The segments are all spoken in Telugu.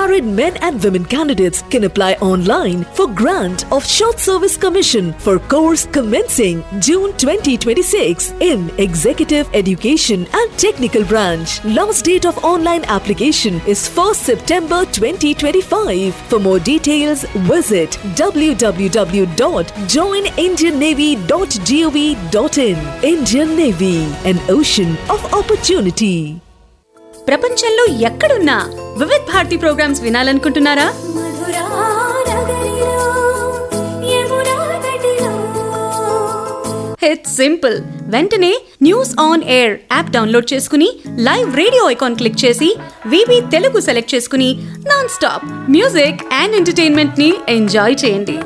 Married men and women candidates can apply online for grant of short service commission for course commencing June 2026 in Executive Education and Technical branch. Last date of online application is 1st September 2025. For more details, visit www.joinindiannavy.gov.in. Indian Navy, an ocean of opportunity. ప్రపంచంలో ఎక్కడున్నా వివిధ్ భారతి ప్రోగ్రామ్స్ వినాలనుకుంటున్నారా ఇట్స్ సింపుల్ వెంటనే news on air app download చేసుకుని లైవ్ రేడియో ఐకాన్ క్లిక్ చేసి వివి తెలుగు సెలెక్ట్ చేసుకుని non stop music and entertainment ని ఎంజాయ్ చేయండి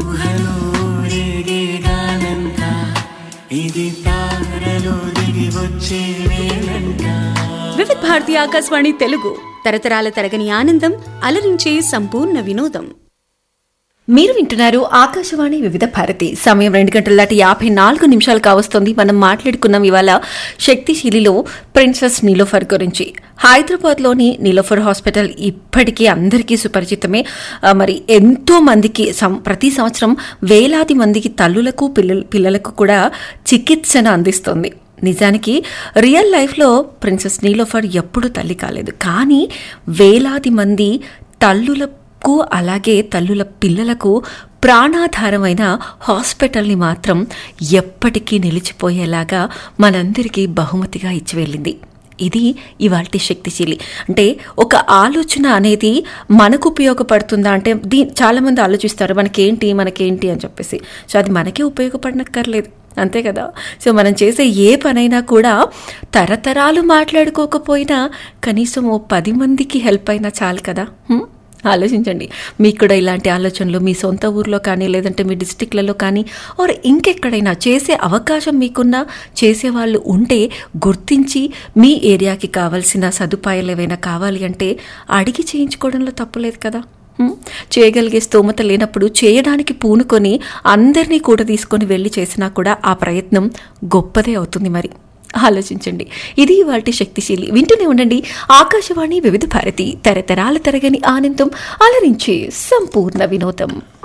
వివిధ్ భారతి ఆకాశవాణి తెలుగు తరతరాల తరగని ఆనందం అలరించే సంపూర్ణ వినోదం మీరు వింటున్నారు ఆకాశవాణి వివిధ భారతి సమయం రెండు గంటల దాటి యాభై నాలుగు నిమిషాలు కావస్తుంది మనం మాట్లాడుకున్నాం ఇవాళ శక్తిశీలిలో ప్రిన్సెస్ నీలోఫర్ గురించి హైదరాబాద్లోని నీలోఫర్ హాస్పిటల్ ఇప్పటికీ అందరికీ సుపరిచితమే ఆ, మరి ఎంతో మందికి సం- ప్రతి సంవత్సరం వేలాది మందికి తల్లులకు పిల్లల పిల్లలకు కూడా చికిత్సను అందిస్తుంది నిజానికి రియల్ లైఫ్లో ప్రిన్సెస్ నీలోఫర్ ఎప్పుడూ తల్లి కాలేదు కానీ వేలాది మంది తల్లులకు అలాగే తల్లుల పిల్లలకు ప్రాణాధారమైన హాస్పిటల్ని మాత్రం ఎప్పటికీ నిలిచిపోయేలాగా మనందరికీ బహుమతిగా ఇచ్చి వెళ్ళింది ఇది ఇవాల్టి శక్తిశీలి అంటే ఒక ఆలోచన అనేది మనకు ఉపయోగపడుతుందా అంటే దీ చాలామంది ఆలోచిస్తారు మనకేంటి మనకేంటి అని చెప్పేసి సో అది మనకే ఉపయోగపడనక్కర్లేదు అంతే కదా సో మనం చేసే ఏ పనైనా కూడా తరతరాలు మాట్లాడుకోకపోయినా కనీసం ఓ పది మందికి హెల్ప్ అయినా చాలు కదా హ్మ్? ఆలోచించండి మీకు కూడా ఇలాంటి ఆలోచనలు మీ సొంత ఊర్లో కానీ లేదంటే మీ డిస్టిక్లలో కానీ ఆర్ ఇంకెక్కడైనా చేసే అవకాశం మీకున్నా చేసేవాళ్ళు ఉంటే గుర్తించి మీ ఏరియాకి కావాల్సిన సదుపాయాలు ఏవైనా కావాలి అంటే అడిగి చేయించుకోవడంలో తప్పులేదు కదా హ్మ్? చేయగలిగే స్తోమత లేనప్పుడు చేయడానికి పూనుకొని అందరినీ కూడా తీసుకొని వెళ్ళి చేసినా కూడా ఆ ప్రయత్నం గొప్పదే అవుతుంది మరి ఆలోచించండి ఇది వాటి శక్తిశీలి వింటూనే ఉండండి ఆకాశవాణి వివిధ భారతి తరతరాల తరగని ఆనందం అలరించే సంపూర్ణ వినోదం